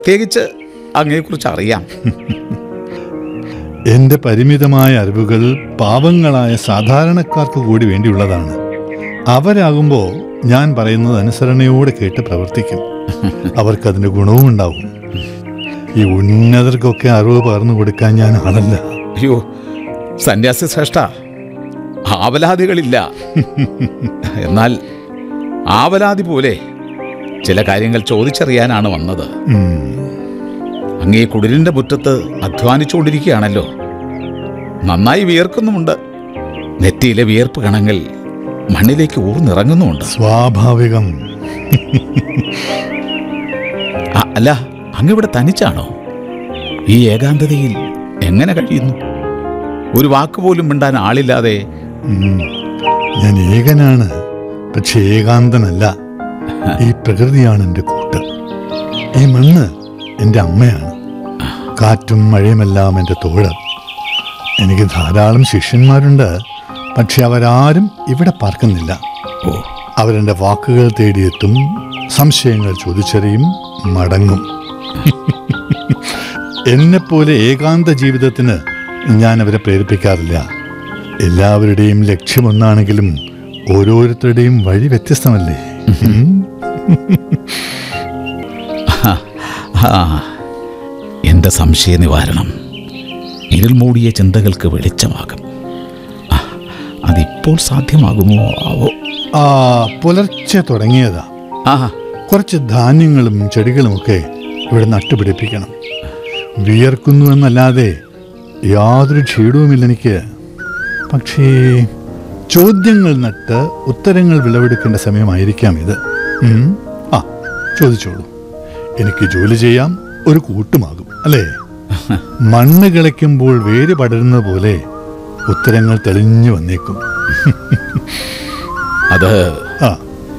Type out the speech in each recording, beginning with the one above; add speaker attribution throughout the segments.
Speaker 1: പ്രത്യേകിച്ച് അങ്ങയെക്കുറിച്ച് അറിയാം
Speaker 2: എന്റെ പരിമിതമായ അറിവുകൾ പാവങ്ങളായ സാധാരണക്കാർക്ക് കൂടി വേണ്ടിയുള്ളതാണ് അവരാകുമ്പോൾ ഞാൻ പറയുന്നത് അനുസരണയോടെ കേട്ട് പ്രവർത്തിക്കും അവർക്കതിന്റെ ഗുണവും ഉണ്ടാവും ഈ ഉന്നതർക്കൊക്കെ അറിവ് പകർന്നു കൊടുക്കാൻ ഞാൻ ആളല്ല
Speaker 1: അയ്യോ സന്യാസി ശ്രേഷ്ഠ ആവലാദികളില്ല എന്നാൽ ആവലാതി പോലെ ചില കാര്യങ്ങൾ ചോദിച്ചറിയാനാണ് വന്നത്
Speaker 2: ഉം.
Speaker 1: അങ്ങേ കുടിലിന്റെ മുറ്റത്ത് അധ്വാനിച്ചുകൊണ്ടിരിക്കുകയാണല്ലോ നന്നായി വിയർക്കുന്നുമുണ്ട് നെറ്റിയിലെ വിയർപ്പ് കണങ്ങൾ മണ്ണിലേക്ക് ഊർന്നിറങ്ങുന്നുമുണ്ട്
Speaker 2: സ്വാഭാവികം
Speaker 1: ആ, അല്ല അങ്ങിവിടെ തനിച്ചാണോ ഈ ഏകാന്തതയിൽ എങ്ങനെ കഴിയുന്നു ഒരു വാക്കുപോലും മിണ്ടാൻ ആളില്ലാതെ
Speaker 2: ഉം. ഞാൻ ഏകനാണ് പക്ഷെ ഏകാന്തനല്ല ഈ പ്രകൃതിയാണ് എൻ്റെ കൂട്ട് ഈ മണ്ണ് എൻ്റെ അമ്മയാണ് കാറ്റും മഴയുമെല്ലാം എൻ്റെ തോഴ് എനിക്ക് ധാരാളം ശിഷ്യന്മാരുണ്ട് പക്ഷെ അവരാരും ഇവിടെ പാർക്കുന്നില്ല
Speaker 1: ഓ
Speaker 2: അവരെൻ്റെ വാക്കുകൾ തേടിയെത്തും സംശയങ്ങൾ ചോദിച്ചറിയും മടങ്ങും എന്നെപ്പോലെ ഏകാന്ത ജീവിതത്തിന് ഞാൻ അവരെ പ്രേരിപ്പിക്കാറില്ല എല്ലാവരുടെയും ലക്ഷ്യമൊന്നാണെങ്കിലും ഓരോരുത്തരുടെയും വഴി വ്യത്യസ്തമല്ലേ ഉം.
Speaker 1: ആ എൻ്റെ സംശയ നിവാരണം ഇരുൾ മൂടിയ ചിന്തകൾക്ക് വെളിച്ചമാകും ആ, അതിപ്പോൾ സാധ്യമാകുമോ ആവോ
Speaker 2: ആ പുലർച്ചെ തുടങ്ങിയതാ
Speaker 1: ആ
Speaker 2: കുറച്ച് ധാന്യങ്ങളും ചെടികളുമൊക്കെ ഇവിടെ നട്ടുപിടിപ്പിക്കണം വിയർക്കുന്നു എന്നല്ലാതെ യാതൊരു ക്ഷീണവുമില്ല എനിക്ക് പക്ഷേ ചോദ്യങ്ങൾ നട്ട് ഉത്തരങ്ങൾ വിളവെടുക്കേണ്ട സമയമായിരിക്കാം ഇത് ഉം. ആ ചോദിച്ചോളൂ എനിക്ക് ജോലി ചെയ്യാം ഒരു കൂട്ടുമാകും അല്ലേ മണ്ണ് കിളയ്ക്കുമ്പോൾ വേര് പടരുന്നത് പോലെ ഉത്തരങ്ങൾ തെളിഞ്ഞു വന്നേക്കും
Speaker 1: അത്
Speaker 2: ആ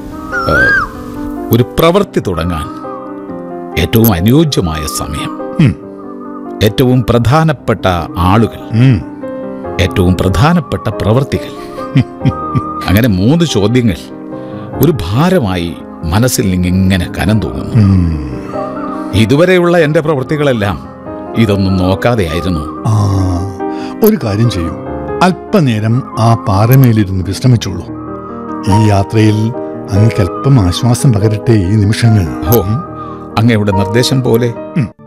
Speaker 1: ഒരു പ്രവൃത്തി തുടങ്ങാൻ ഏറ്റവും അനുയോജ്യമായ സമയം
Speaker 2: ഉം,
Speaker 1: ഏറ്റവും പ്രധാനപ്പെട്ട ആളുകൾ
Speaker 2: ഉം.
Speaker 1: ഏറ്റവും പ്രധാനപ്പെട്ട പ്രവൃത്തികൾ അങ്ങനെ മൂന്ന് ചോദ്യങ്ങൾ ഒരു ഭാരമായി മനസ്സിൽ ഇങ്ങനെ കനം തൂങ്ങുന്നു
Speaker 2: ഉം.
Speaker 1: ഇതുവരെയുള്ള എൻ്റെ പ്രവൃത്തികളെല്ലാം ഇതൊന്നും നോക്കാതെയായിരുന്നു
Speaker 2: ആ ഒരു കാര്യം ചെയ്യൂ അല്പനേരം ആ പാറമേലിരുന്ന് വിശ്രമിച്ചോളൂ ഈ യാത്രയിൽ അങ്ങക്ക് അല്പം ആശ്വാസം പകരട്ടെ ഈ നിമിഷങ്ങൾ
Speaker 1: ഓ അങ്ങയുടെ നിർദ്ദേശം പോലെ
Speaker 2: ഉം.